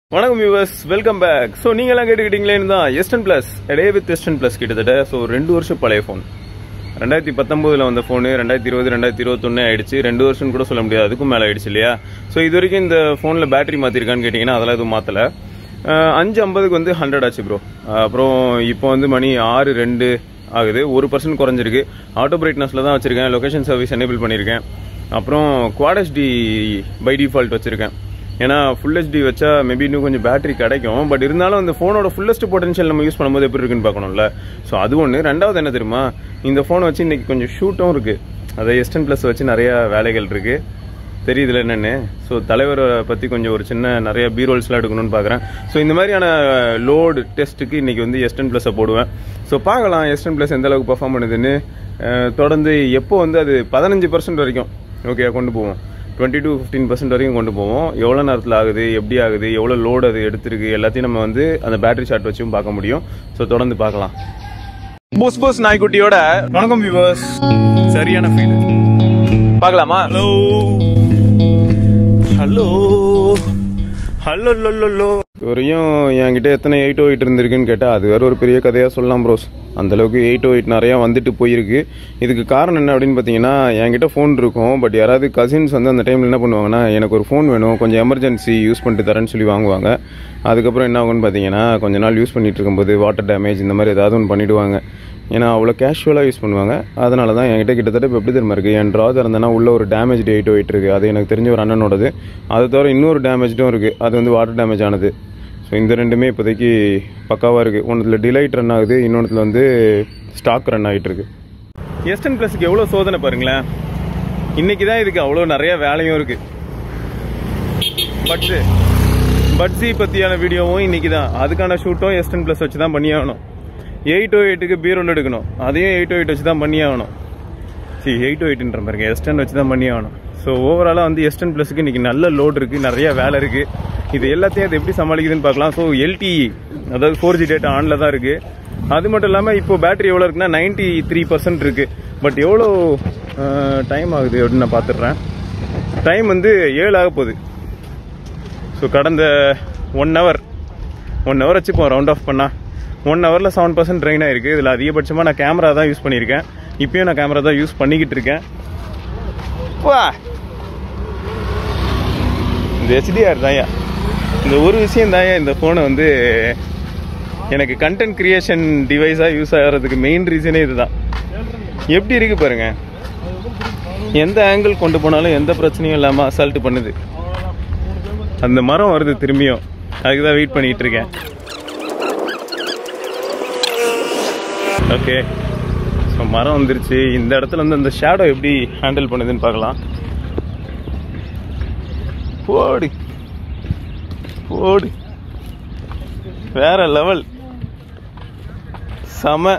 வணக்கம் viewers welcome back so நீங்களாம் கேட்டுக்கிட்டீங்களேன்னு தான் S ten plus a day with S ten plus கிட்டத்தட்ட ஸோ ரெண்டு வருஷம் பழைய ஃபோன் ரெண்டாயிரத்தி பத்தொம்போதில் வந்த ஃபோனு ரெண்டாயிரத்தி இருபது ரெண்டாயிரத்தி இருபத்தொன்னு ஆயிடுச்சு ரெண்டு வருஷம் கூட சொல்ல முடியாது அதுக்கும் மேலே ஆயிடுச்சு இல்லையா ஸோ இது வரைக்கும் இந்த ஃபோனில் பேட்டரி மாற்றிருக்கான்னு கேட்டிங்கன்னா அதெல்லாம் எதுவும் மாற்றலை அஞ்சு ஐம்பதுக்கு வந்து ஹண்ட்ரட் ஆச்சு ப்ரோ அப்புறம் இப்போ வந்து மணி ஆறு ரெண்டு ஆகுது ஒரு பர்சன்ட் குறைஞ்சிருக்கு ஆட்டோ பிரைட்னஸில் தான் வச்சுருக்கேன் லொகேஷன் சர்வீஸ் எனேபிள் பண்ணியிருக்கேன் அப்புறம் குவாட் ஹெச்டி பை டிஃபால்ட் வச்சுருக்கேன் ஏன்னா ஃபுல் ஹெச்டி வச்சா மேபி இன்னும் கொஞ்சம் பேட்டரி கிடைக்கும் பட் இருந்தாலும் அந்த ஃபோனோட ஃபுல்லஸ்ட் பொட்டன்ஷியல் நம்ம யூஸ் பண்ணும்போது எப்படி இருக்குன்னு பார்க்கணும்ல ஸோ அது ஒன்று ரெண்டாவது என்ன தெரியுமா இந்த ஃபோனை வச்சு இன்னைக்கு கொஞ்சம் ஷூட்டும் இருக்குது அதை எஸ்டன் ப்ளஸ் வச்சு நிறைய வேலைகள் இருக்குது தெரியுதுல என்னென்னு ஸோ தலைவரை பற்றி கொஞ்சம் ஒரு சின்ன நிறைய பீரோல்ஸ்லாம் எடுக்கணும்னு பார்க்குறேன் ஸோ இந்த மாதிரியான லோடு டெஸ்ட்டுக்கு இன்றைக்கி வந்து எஸ்டன் ப்ளஸ்ஸை போடுவேன் ஸோ பார்க்கலாம் எஸ்டன் ப்ளஸ் எந்த அளவுக்கு பர்ஃபார்ம் பண்ணுதுன்னு அஹ், தொடர்ந்து எப்போ வந்து அது பதினஞ்சு பர்சன்ட் வரைக்கும் ஓகே கொண்டு போவோம் டுவெண்ட்டி டு ஃபிஃப்டீன் பர்சன்ட் வரைக்கும் கொண்டு போவோம் எவ்வளோ நேரத்தில் ஆகுது எப்படி ஆகுது எவ்வளோ லோடு அது எடுத்திருக்கு எல்லாத்தையும் நம்ம வந்து அந்த பேட்டரி ஷாட் வச்சும் பார்க்க முடியும் ஸோ தொடர்ந்து பார்க்கலாம் போஸ் போஸ் நாய்க்குட்டியோட வணக்கம் வியூவர்ஸ் சரியான ஃபீல் பார்க்கலாமா ஹலோ ஹலோ ஹலோ லோ வரையும் என்கிட்ட எத்தனை எயிட் ஓ எயிட் இருந்திருக்குன்னு கேட்டால் அது வேற ஒரு பெரிய கதையாக சொல்லலாம் ப்ரோஸ் அந்த அளவுக்கு எயிட் ஓ எயிட் நிறையா வந்துட்டு போயிருக்கு இதுக்கு காரணம் என்ன அப்படின்னு பார்த்தீங்கன்னா என்கிட்ட ஃபோன் இருக்கும் பட் யாராவது கசின்ஸ் வந்து அந்த டைமில் என்ன பண்ணுவாங்கன்னா எனக்கு ஒரு ஃபோன் வேணும் கொஞ்சம் எமர்ஜென்சி யூஸ் பண்ணிட்டு தரேன்னு சொல்லி வாங்குவாங்க அதுக்கப்புறம் என்ன ஆகும்னு பார்த்தீங்கன்னா கொஞ்ச நாள் யூஸ் பண்ணிட்டு இருக்கும்போது வாட்டர் டேமேஜ் இந்த மாதிரி ஏதாவது ஒன்று பண்ணிவிடுவாங்க ஏன்னா அவ்வளோ கேஷுவலாக யூஸ் பண்ணுவாங்க அதனால தான் என்கிட்ட கிட்டத்தட்ட இப்போ எப்படி தெரியுமா இருக்குது என் ட்ரா திறந்தேன்னா உள்ள ஒரு டேமேஜ் எயிட் ஓயிட் இருக்குது அது எனக்கு தெரிஞ்ச ஒரு அண்ணனோடது அது தவிர இன்னொரு டேமேஜும் இருக்குது அது வந்து வாட்டர் டேமேஜ் ஆனது ஸோ இந்த ரெண்டுமே இப்போதைக்கு பக்காவாக இருக்குது ஒன்றுத்தில் டிலைட் ரன் ஆகுது இன்னொன்றுத்தில் வந்து ஸ்டாக் ரன் ஆகிட்டு இருக்கு எஸ்டன் ப்ளஸ்க்கு எவ்வளோ சோதனை பாருங்களேன் இன்னைக்கு தான் இதுக்கு அவ்வளோ நிறைய வேலையும் இருக்குது பட்ஸு பட்ஸி பற்றியான வீடியோவும் இன்னைக்கு தான் அதுக்கான ஷூட்டும் எஸ்டன் ப்ளஸ் வச்சு தான் பண்ணியாகணும் எயிட் ஓ எயிட்டுக்கு பீரோல் எடுக்கணும் அதையும் எயிட் ஓ எயிட் வச்சு தான் பண்ணியாகணும் சி எயிட் ஓ எயிட்ன்ற பாருங்க எஸ்டன் வச்சு தான் பண்ணியாகணும் ஸோ ஓவராலாக வந்து எஸ்டன் ப்ளஸுக்கு இன்னைக்கு நல்ல லோட் இருக்குது நிறைய வேலை இருக்குது இது எல்லாத்தையும் அது எப்படி சமாளிக்குதுன்னு பார்க்கலாம் ஸோ எல்டிஇ அதாவது ஃபோர் ஜி டேட்டா ஆனில் தான் இருக்குது அது மட்டும் இல்லாமல் இப்போ பேட்டரி எவ்வளோ இருக்குன்னா நைன்ட்டி த்ரீ பர்சன்ட் இருக்குது பட் எவ்வளோ டைம் ஆகுது அப்படின்னு நான் பார்த்துட்றேன் டைம் வந்து ஏழு ஆக போகுது ஸோ கடந்த ஒன் ஹவர் ஒன் ஹவர் வச்சுப்போம் ரவுண்ட் ஆஃப் பண்ணா ஒன் ஹவரில் செவன் பர்சன்ட் ட்ரெயின் ஆயிருக்கு இதில் அதிகபட்சமாக நான் கேமரா தான் யூஸ் பண்ணியிருக்கேன் இப்பயும் நான் கேமரா தான் யூஸ் பண்ணிக்கிட்டு இருக்கேன் வா இந்த ஹெச்டிஆர் தான்யா இந்த ஒரு விஷயம் தான்யா இந்த ஃபோனை வந்து எனக்கு கண்டென்ட் கிரியேஷன் டிவைஸாக யூஸ் ஆகிறதுக்கு மெயின் ரீசனே இதுதான் எப்படி இருக்கு பாருங்க எந்த ஆங்கிள் கொண்டு போனாலும் எந்த பிரச்சனையும் இல்லாமல் அசால்ட் பண்ணுது அந்த மரம் வருது திரும்பியும் அதுக்கு தான் வெயிட் பண்ணிட்டு இருக்கேன் ஓகே ஸோ மரம் வந்துருச்சு இந்த இடத்துல வந்து அந்த ஷேடோ எப்படி ஹேண்டில் பண்ணுதுன்னு பார்க்கலாம் போடு போடு வேற லெவல் செம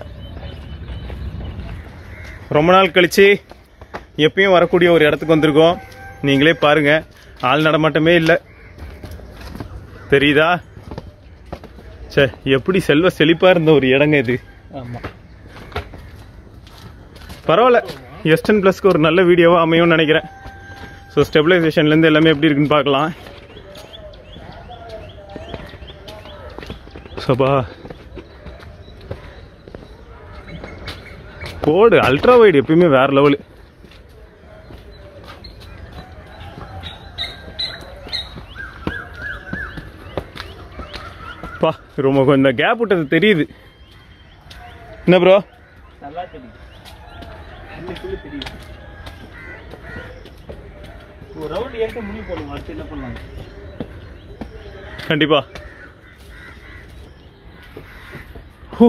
ரொம்ப நாள் கழிச்சு எப்பயும் வரக்கூடிய ஒரு இடத்துக்கு வந்திருக்கோம் நீங்களே பாருங்க ஆள் நடமாட்டமே இல்லை தெரியுதா சே எப்படி செல்வ செழிப்பா இருந்த ஒரு இடங்க இது பரவாயில்ல எஸ்டன் பிளஸ்க்கு ஒரு நல்ல வீடியோவா அமையும்னு நினைக்கிறேன் ஸோ ஸ்டெபிலைசேஷன்லேருந்து எல்லாமே எப்படி இருக்குன்னு பார்க்கலாம் சபா போடு அல்ட்ரா வைடு எப்பயுமே வேற லெவலு பா ரொம்ப கொஞ்சம் கேப் விட்டது தெரியுது என்ன ப்ரோ நல்லா தெரியும் இன்னைக்குள்ள தெரியும் ஒரு ரவுண்ட் ஏற்க முடிவு போடுவோம் அடுத்து என்ன பண்ணலாம் கண்டிப்பா ஹூ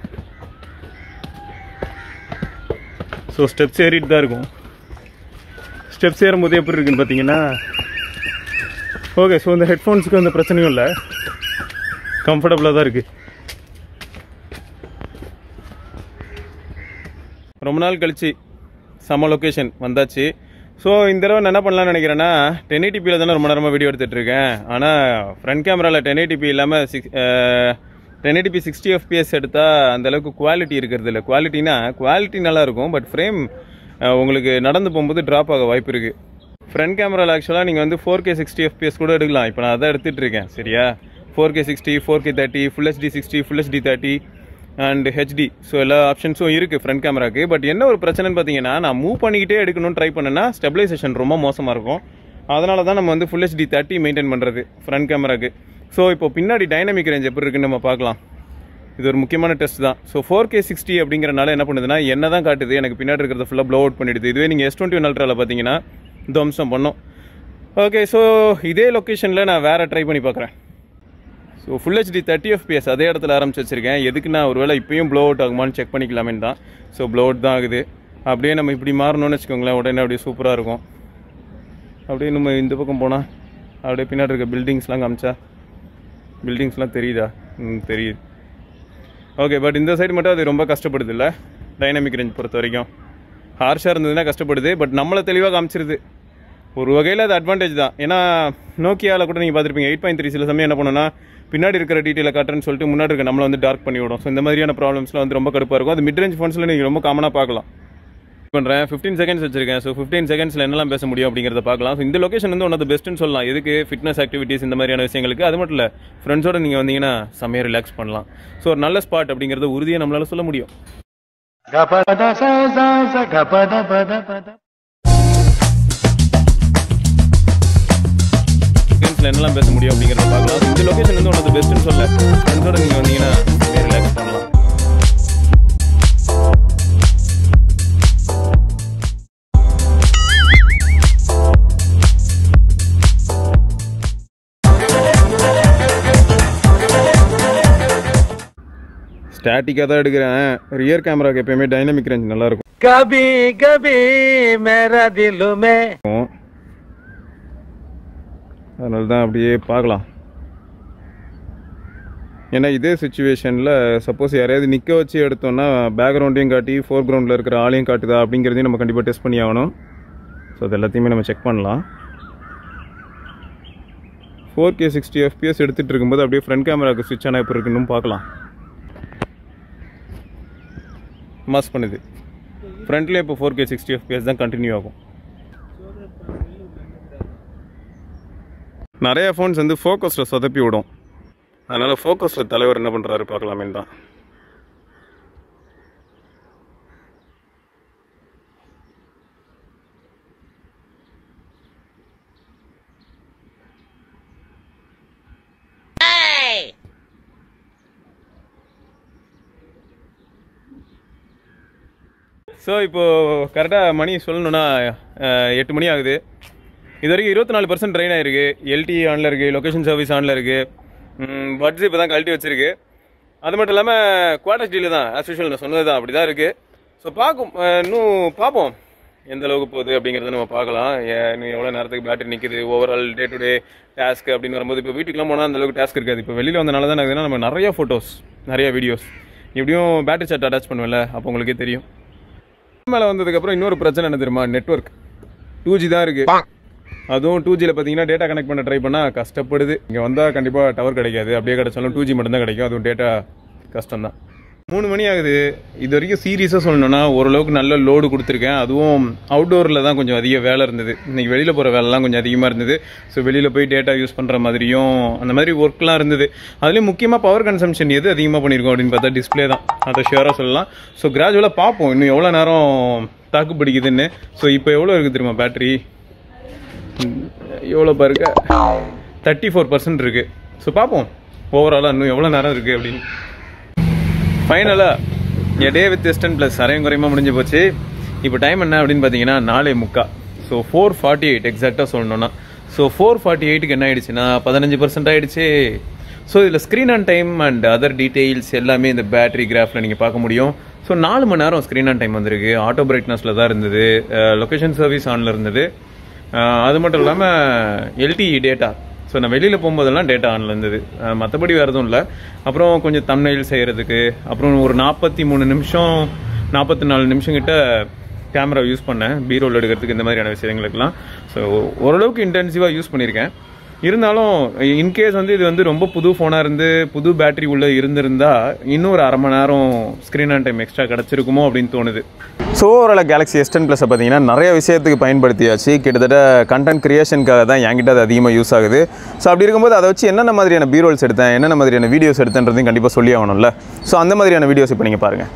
ஸோ ஸ்டெப்ஸ் ஏறிட்டு தான் இருக்கும் ஸ்டெப்ஸ் ஏறும்போது எப்படி இருக்குன்னு பார்த்தீங்கன்னா ஓகே ஸோ இந்த ஹெட்ஃபோன்ஸுக்கு அந்த பிரச்சனையும் இல்லை கம்ஃபர்டபுளாக தான் இருக்குது ரொம்ப நாள் கழிச்சு செம்ம லொக்கேஷன் வந்தாச்சு ஸோ இந்த தடவை நான் என்ன பண்ணலாம்னு நினைக்கிறேன்னா டென் ஏடிபியில் தானே ரொம்ப நேரமாக வீடியோ எடுத்துகிட்டு இருக்கேன் ஆனால் ஃப்ரண்ட் கேமராவில் டென் ஏடிபி இல்லாமல் six ten eighty P sixty FPS எடுத்தால் அந்த அளவுக்கு குவாலிட்டி இருக்கிறது இல்லை குவாலிட்டினா குவாலிட்டி நல்லா இருக்கும் பட் ஃப்ரேம் உங்களுக்கு நடந்து போகும்போது ட்ராப் ஆக வாய்ப்பு இருக்குது ஃப்ரண்ட் கேமராவில் ஆக்சுவலாக நீங்கள் வந்து ஃபோர் கே சிக்ஸ்டி எஃபிஎஸ் கூட எடுக்கலாம் இப்போ நான் அதான் எடுத்துகிட்டு இருக்கேன் சரியா four K sixty four K thirty full HD sixty full HD thirty and HD so எல்லா ஆப்ஷன்ஸும் இருக்குது ஃப்ரண்ட் கேமராக்கு பட் என்ன ஒரு பிரச்சனைன்னு பார்த்தீங்கன்னா நான் மூவ் பண்ணிக்கிட்டே எடுக்கணும்னு ட்ரை பண்ணேன்னா ஸ்டெபிலைசேஷன் ரொம்ப மோசமாக இருக்கும் அதனால தான் நம்ம வந்து ஃபுல் ஹெச்டி தேர்ட்டி மெயின்டைன் பண்ணுறது ஃப்ரண்ட் கேமராக்கு ஸோ இப்போ பின்னாடி டைனமிக் ரேஞ்ச் எப்படி இருக்குன்னு நம்ம பார்க்கலாம் இது ஒரு முக்கியமான டெஸ்ட் தான் ஸோ ஃபோர் கே சிக்ஸ்டி அப்படிங்கிறனால என்ன பண்ணுதுன்னா என்ன தான் காட்டுது எனக்கு பின்னாடி இருக்கிறத ஃபுல்லாக ப்ளோ அவுட் பண்ணிடுது இதுவே நீங்கள் எஸ் டுவெண்ட்டி ஒன் அல்ட்ராவில் பார்த்தீங்கன்னா துவம்சம் பண்ணும் ஓகே ஸோ இதே லொக்கேஷனில் நான் வேறு ட்ரை பண்ணி பார்க்குறேன் so full HD thirty FPS அதே இடத்துல ஆரம்பிச்சு வச்சிருக்கேன் எதுக்கு நான் ஒருவேளை இப்பயும் ப்ளோ அவுட் ஆகுமான்னு செக் பண்ணிக்கலாமேன்னு தான் ஸோ ப்ளோ அவுட் தான் ஆகுது அப்படியே நம்ம இப்படி மாறணும்னு வச்சுக்கோங்களேன் உடனே அப்படியே சூப்பராக இருக்கும் அப்படியே நம்ம இந்த பக்கம் போனால் அப்படியே பின்னாடி இருக்க பில்டிங்ஸ்லாம் காமிச்சா பில்டிங்ஸ்லாம் தெரியுதா ம் தெரியுது ஓகே பட் இந்த சைடு மட்டும் அது ரொம்ப கஷ்டப்படுது இல்லை டைனமிக் ரேஞ்ச் பொறுத்த வரைக்கும் ஹார்ஷாக இருந்ததுன்னா கஷ்டப்படுது பட் நம்மளை தெளிவாக காமிச்சிருது ஒரு வகையில் அது அட்வான்டேஜ் தான் ஏன்னா நோக்கியாவில் கூட நீங்கள் பார்த்துருப்பீங்க எயிட் பாயிண்ட் த்ரீ சில சமயம் என்ன பண்ணுன்னா பின்னாடி இருக்கிற டீட்டெயிலை காட்டுறேன்னு சொல்லிட்டு முன்னாடி இருக்க நம்மளை வந்து டார்க் பண்ணி விடும் ஸோ இந்த மாதிரியான ப்ராப்ளம்ஸ்லாம் வந்து ரொம்ப கடுப்பாக இருக்கும் அது மிட் ரேஞ்ச் ஃபோன்ஸில் நீங்கள் ரொம்ப காமனாக பார்க்கலாம் பண்ணுறேன் ஃபிஃப்டீன் செகண்ட்ஸ் வச்சிருக்கேன் ஸோ ஃபிஃப்டீன் செகண்ட்ஸில் என்னெல்லாம் பேச முடியும் அப்படிங்கிறத பார்க்கலாம் ஸோ இந்த லொகேஷன் வந்து ஒன் ஆஃப் பெஸ்ட்னு சொல்லலாம் எதுக்கு ஃபிட்னஸ் ஆக்டிவிட்டீஸ் இந்த மாதிரியான விஷயங்களுக்கு அது மட்டும் இல்லை ஃப்ரெண்ட்ஸோட நீங்கள் வந்தீங்கன்னா செம்மையாக ரிலாக்ஸ் பண்ணலாம் ஸோ ஒரு நல்ல ஸ்பாட் அப்படிங்கிறத உறுதியாக நம்மளால சொல்ல முடியும் Gapada sa sa sa gapada pada pada. செகண்ட்ஸில் என்னெல்லாம் பேச முடியும் அப்படிங்கிறத பார்க்கலாம் இந்த லொகேஷன் வந்து ஒன் ஆஃப் பெஸ்ட்னு சொல்ல ஃப்ரெண்ட்ஸோட நீங்கள் வந்தீங்கன்னா ரிலாக்ஸ் பண்ணலாம் ஸ்டாட்டிக்காக தான் எடுக்கிறேன் ரியர் கேமராக்கு எப்பயுமே டைனமிக் ரேஞ்ச் நல்லா இருக்கும் कभी कभी मेरा दिल में இருக்கும் அதனால தான் அப்படியே பார்க்கலாம் ஏன்னா இதே சுச்சுவேஷனில் சப்போஸ் யாரையாவது நிற்க வச்சு எடுத்தோம்னா பேக்ரவுண்டையும் காட்டி ஃபோர் கிரவுண்டில் இருக்கிற ஆளையும் காட்டுதா அப்படிங்கிறதையும் நம்ம கண்டிப்பாக டெஸ்ட் பண்ணி ஆகணும் ஸோ அது எல்லாத்தையுமே நம்ம செக் பண்ணலாம் ஃபோர் கே சிக்ஸ்டி எஃபிஎஸ் எடுத்துகிட்டு இருக்கும்போது அப்படியே ஃப்ரண்ட் கேமராவுக்கு ஸ்விட்ச் ஆனால் எப்படி இருக்குன்னு பார்க்கலாம் மாஸ் பண்ணுது ஃப்ரண்ட்லேயே இப்போ ஃபோர் கே சிக்ஸ்டி எஃபிஎஸ் தான் கண்டினியூ ஆகும் நிறைய ஃபோன்ஸ் வந்து ஃபோக்கஸில் சொதப்பி விடும் அதனால் ஃபோக்கஸில் தலைவர் என்ன பண்ணுறாரு பார்க்கலாமே தான் ஸோ இப்போது கரெக்டாக மணி சொல்லணுன்னா அஹ், எட்டு மணி ஆகுது இது வரைக்கும் இருபத்தி நாலு பர்சன்ட் ட்ரெயின் ஆயிருக்கு எல்டி ஆனில் இருக்குது லொக்கேஷன் சர்வீஸ் ஆனில் இருக்குது பட்ஸ் இப்போ தான் கழட்டி வச்சிருக்கு அது மட்டும் இல்லாமல் குவார்டர் டீல் தான் ஆஸ் யூஷுவல் நான் சொன்னது தான் அப்படி தான் இருக்குது ஸோ பார்க்கும் அஹ், இன்னும் பார்ப்போம் எந்த அளவுக்கு போகுது அப்படிங்கிறத நம்ம பார்க்கலாம் ஏ- இன்னும் எவ்வளோ நேரத்துக்கு பேட்டரி நிற்குது overall day to day task அப்படின்னு வரும்போது இப்போ வீட்டுக்குலாம் போனால் அந்த அளவுக்கு டாஸ்க் இருக்காது இப்போ வெளியில் வந்தனால தான் என்ன நம்ம நிறைய ஃபோட்டோஸ் நிறைய வீடியோஸ் எப்படியும் பேட்டரி சார்ட் அட்டாச் பண்ணுவேன்ல அப்போ உங்களுக்கே தெரியும் மேலே வந்ததுக்கப்புறம் இன்னொரு பிரச்சனை என்ன தெரியுமா நெட்வொர்க் டூ ஜி தான் இருக்கு அதுவும் டூ ஜியில் பார்த்தீங்கன்னா டேட்டா கனெக்ட் பண்ண ட்ரை பண்ணால் கஷ்டப்படுது இங்கே வந்தால் கண்டிப்பாக டவர் கிடைக்காது அப்படியே கிடைச்சாலும் டூ ஜி மட்டும்தான் கிடைக்கும் அதுவும் டேட்டா கஷ்டம் தான் மூணு மணி ஆகுது இது வரைக்கும் சீரியஸாக சொல்லணும்னா ஓரளவுக்கு நல்ல லோடு கொடுத்துருக்கேன் அதுவும் அவுட்டோரில் தான் கொஞ்சம் அதிக வேலை இருந்தது இன்னைக்கு வெளியில் போகிற வேலைலாம் கொஞ்சம் அதிகமாக இருந்தது ஸோ வெளியில் போய் டேட்டா யூஸ் பண்ணுற மாதிரியும் அந்த மாதிரி ஒர்க்லாம் இருந்தது அதுலேயும் முக்கியமாக பவர் கன்சம்ஷன் எது அதிகமாக பண்ணியிருக்கோம் அப்படின்னு பார்த்தா டிஸ்ப்ளே தான் அதை ஷியராக சொல்லலாம் ஸோ கிராஜுவலாக பார்ப்போம் இன்னும் எவ்வளோ நேரம் தாக்கு பிடிக்குதுன்னு ஸோ இப்போ எவ்வளோ இருக்குது தெரியுமா பேட்டரி எவ்வளோ பாருங்க தேர்ட்டி ஃபோர் பர்சன்ட் இருக்குது ஸோ பார்ப்போம் ஓவராலாக இன்னும் எவ்வளோ நேரம் இருக்குது அப்படின்னு ஃபைனலாக a day with S ten plus அரையும் குறையமாக முடிஞ்சு போச்சு இப்போ டைம் என்ன அப்படின்னு பார்த்தீங்கன்னா நாலே முக்கா ஸோ ஃபோர் ஃபார்ட்டி எயிட் எக்ஸாக்டாக சொல்லணும்னா ஸோ ஃபோர் ஃபார்ட்டி எயிட்டுக்கு என்ன ஆயிடுச்சுன்னா பதினஞ்சு பர்சன்ட் ஆயிடுச்சு ஸோ இதில் screen on time and other details எல்லாமே இந்த பேட்டரி கிராஃபில் நீங்கள் பார்க்க முடியும் ஸோ நாலு மணி நேரம் ஸ்க்ரீன் ஆன் டைம் வந்திருக்கு ஆட்டோ பிரைட்னஸில் தான் இருந்தது லொக்கேஷன் சர்வீஸ் ஆனில் இருந்தது அஹ் அது மட்டும் இல்லாமல் எல்டிஇ டேட்டா ஸோ நான் வெளியில் போகும்போதெல்லாம் டேட்டா ஆனில் இருந்தது மற்றபடி வேறு எதுவும் இல்லை அப்புறம் கொஞ்சம் தம்னைல் செய்கிறதுக்கு அப்புறம் ஒரு நாற்பத்தி மூணு நிமிஷம் நாற்பத்தி நாலு நிமிஷம் கிட்ட கேமரா யூஸ் பண்ணேன் பீரோல் எடுக்கிறதுக்கு இந்த மாதிரியான விஷயங்களுக்கெல்லாம் ஸோ ஓரளவுக்கு இன்டென்சிவாக யூஸ் பண்ணியிருக்கேன் இருந்தாலும் இன்கேஸ் வந்து இது வந்து ரொம்ப புது ஃபோனாக இருந்து புது பேட்டரி உள்ளே இருந்திருந்தா இன்னும் ஒரு அரை மணி நேரம் ஸ்க்ரீன் ஆன் டைம் எக்ஸ்ட்ரா கிடச்சிருக்குமோ அப்படின்னு தோணுது so overall Galaxy S ten ப்ளஸை பார்த்தீங்கன்னா நிறைய விஷயத்துக்கு பயன்படுத்தியாச்சு கிட்டத்தட்ட கண்டென்ட் கிரியேஷனுக்காக தான் என்கிட்ட அது அதிகமாக யூஸ் ஆகுது ஸோ அப்படி இருக்கும்போது அதை வச்சு என்னென்ன மாதிரியான பீரோல்ஸ் எடுத்தேன் என்னென்ன மாதிரியான வீடியோஸ் எடுத்தேன்றதையும் கண்டிப்பாக சொல்லி ஆகணும்ல ஸோ அந்த மாதிரியான வீடியோஸ் இப்போ நீங்கள் பாருங்கள்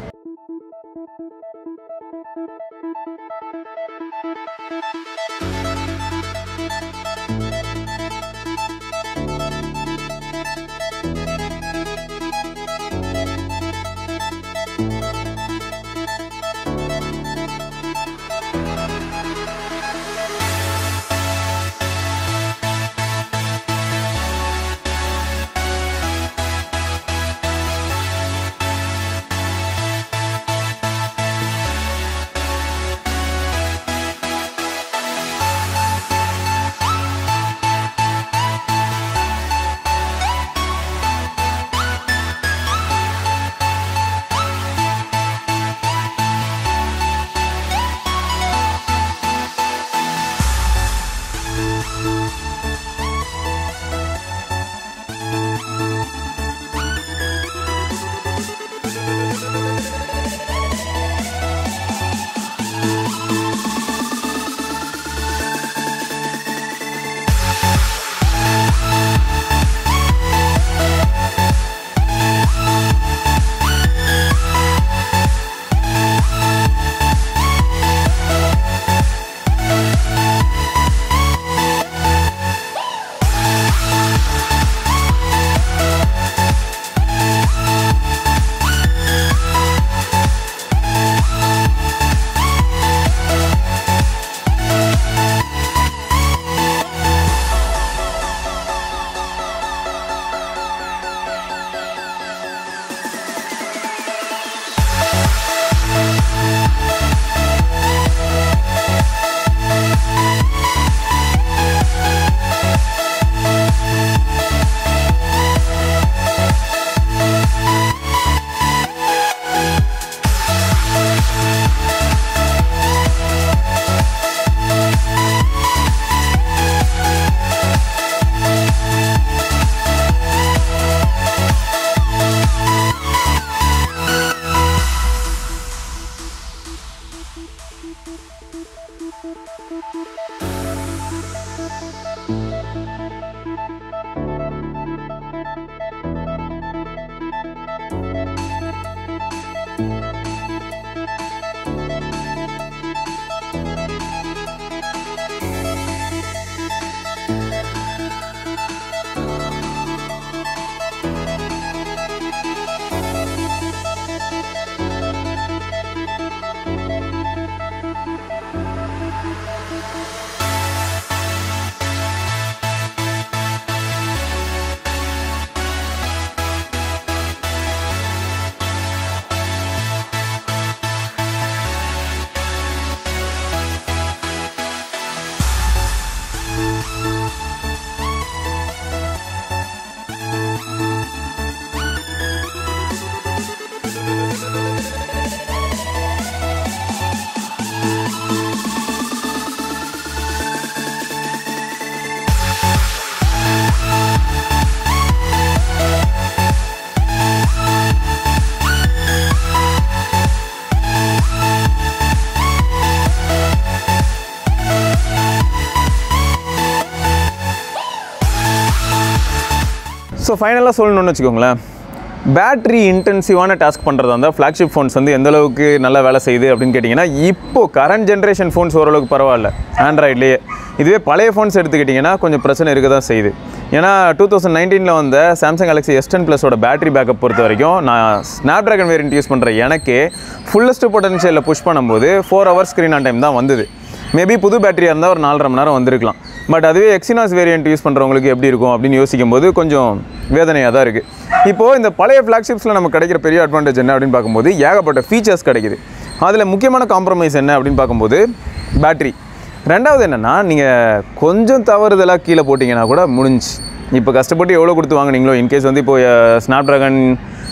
ஸோ ஃபைனலாக சொல்லணும்னு வச்சுக்கோங்களேன் பேட்டரி இன்டென்சிவான டாஸ்க் பண்ணுறதா இருந்தால் ஃப்ளாக்ஷிப் ஃபோன்ஸ் வந்து எந்த அளவுக்கு நல்லா வேலை செய்யுது அப்படின்னு கேட்டிங்கன்னா இப்போ கரண்ட் ஜென்ரேஷன் ஃபோன்ஸ் ஓரளவுக்கு பரவாயில்ல ஆண்ட்ராய்ட்லேயே இதுவே பழைய ஃபோன்ஸ் எடுத்துக்கிட்டிங்கன்னா கொஞ்சம் பிரச்சனை இருக்க தான் செய்யுது ஏன்னா டூ தௌசண்ட் நைன்டீனில் வந்த சாம்சங் Galaxy எஸ் டென் ப்ளஸோட பேட்டரி பேக்கப் பொறுத்த வரைக்கும் நான் ஸ்னாப் ட்ராகன் வேரியன்ட் யூஸ் பண்ணுற எனக்கே ஃபுல்லஸ்ட் பொட்டன்ஷியலில் புஷ் பண்ணும்போது four hours screen on time தான் வந்தது மேபி புது பேட்டரியாக இருந்தால் ஒரு நாலரை மணி நேரம் வந்திருக்கலாம் பட் அதுவே எக்ஸினாஸ் வேரியன்ட் யூஸ் பண்ணுறவங்களுக்கு எப்படி இருக்கும் அப்படின்னு யோசிக்கும் போது கொஞ்சம் வேதனையாக தான் இருக்குது இப்போது இந்த பழைய ஃப்ளாக்ஷிப்ஸில் நமக்கு கிடைக்கிற பெரிய அட்வான்டேஜ் என்ன அப்படின்னு பார்க்கும்போது ஏகப்பட்ட ஃபீச்சர்ஸ் கிடைக்குது அதில் முக்கியமான காம்ப்ரமைஸ் என்ன அப்படின்னு பார்க்கும்போது பேட்டரி ரெண்டாவது என்னென்னா நீங்கள் கொஞ்சம் தவறுதலாக கீழே போட்டிங்கன்னா கூட முடிஞ்சு இப்போ கஷ்டப்பட்டு எவ்வளோ கொடுத்து வாங்குனீங்களோ இன்கேஸ் வந்து இப்போ Snapdragon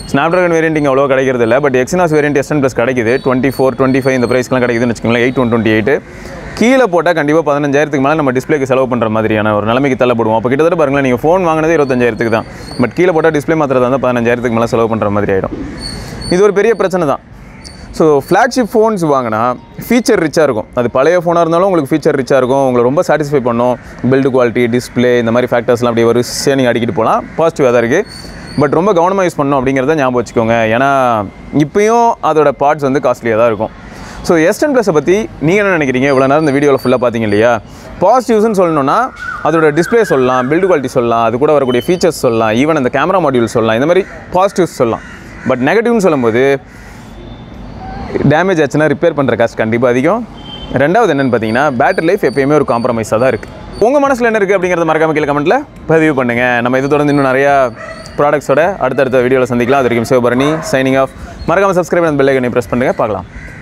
Snapdragon variant இங்கே அவ்வளோ கிடைக்கிறது இல்லை but Exynos variant S ten plus கிடைக்குது டுவெண்ட்டி ஃபோர் டுவெண்ட்டி ஃபைவ் இந்த ப்ரைஸ்க்குலாம் கிடைக்குதுன்னு வச்சுக்கோங்களேன் எயிட் ஒன் டுவெண்ட்டி எயிட் கீழே போட்டால் கண்டிப்பாக பதினஞ்சாயிரத்துக்கு மேலே நம்ம டிஸ்ப்ளேக்கு செலவு பண்ணுற மாதிரியான ஒரு நிலைமைக்கு தள்ளப்படுவோம் அப்போ கிட்டத்தட்ட பாருங்களேன் நீங்கள் ஃபோன் வாங்கினதே இருபத்தஞ்சாயிரத்துக்கு தான் பட் கீழே போட்டால் டிஸ்ப்ளே மாத்திரதா இருந்தால் பதினஞ்சாயிரத்துக்கு மேலே செலவு பண்ணுற மாதிரி ஆகிடும் இது ஒரு பெரிய பிரச்சனை தான் ஸோ ஃப்ளாக்ஷிப் ஃபோன்ஸ் வாங்கினா ஃபீச்சர் ரிச்சாக இருக்கும் அது பழைய ஃபோனாக இருந்தாலும் உங்களுக்கு ஃபீச்சர் ரிச்சாக இருக்கும் உங்களை ரொம்ப சாட்டிஸ்ஃபை பண்ணும் பில்டு குவாலிட்டி டிஸ்ப்ளே இந்த மாதிரி ஃபேக்டர்ஸ்லாம் அப்படியே வரிசையாக நீங்கள் அடிக்கிட்டு போகலாம் பாசிட்டிவாக தான் இருக்குது பட் ரொம்ப கவனமாக யூஸ் பண்ணணும் அப்படிங்கிறத ஞாபகம் வச்சுக்கோங்க ஏன்னா இப்பயும் அதோட பார்ட்ஸ் வந்து காஸ்ட்லியாக தான் இருக்கும் ஸோ எஸ் டென் ப்ளஸை பற்றி நீங்கள் என்ன நினைக்கிறீங்க இவ்வளோ நேரம் இந்த வீடியோவில் ஃபுல்லாக பார்த்தீங்க இல்லையா பாசிட்டிவ்ஸ்னு சொல்லணும்னா அதோட டிஸ்ப்ளே சொல்லலாம் பில்டு குவாலிட்டி சொல்லலாம் அது கூட வரக்கூடிய ஃபீச்சர்ஸ் சொல்லலாம் ஈவன் அந்த கேமரா மாடியூல் சொல்லலாம் இந்த மாதிரி பாசிட்டிவ்ஸ் சொல்லலாம் பட் நெகட்டிவ்னு சொல்லும்போது டேமேஜ் ஆச்சுன்னா ரிப்பேர் பண்ணுற காஸ்ட் கண்டிப்பாக அதிகம் ரெண்டாவது என்னென்னு பார்த்தீங்கன்னா பேட்டரி லைஃப் எப்பயுமே ஒரு காம்ப்ரமைஸாக தான் இருக்குது உங்கள் மனசில் என்ன இருக்குது அப்படிங்கிறத மறக்காம கீழே கமெண்ட்டில் பதிவு பண்ணுங்கள் நம்ம இது தொடர்ந்து இன்னும் நிறையா ப்ராடக்ட்ஸோட அடுத்தடுத்த வீடியோவில் சந்திக்கலாம் அது வரைக்கும் சிவபரணி சைனிங் ஆஃப் மறக்காமல் சப்ஸ்கிரைப் அந்த பெல் ஐக்கனை ப்ரெஸ் பண்ணுங்கள் பார்க்கலாம்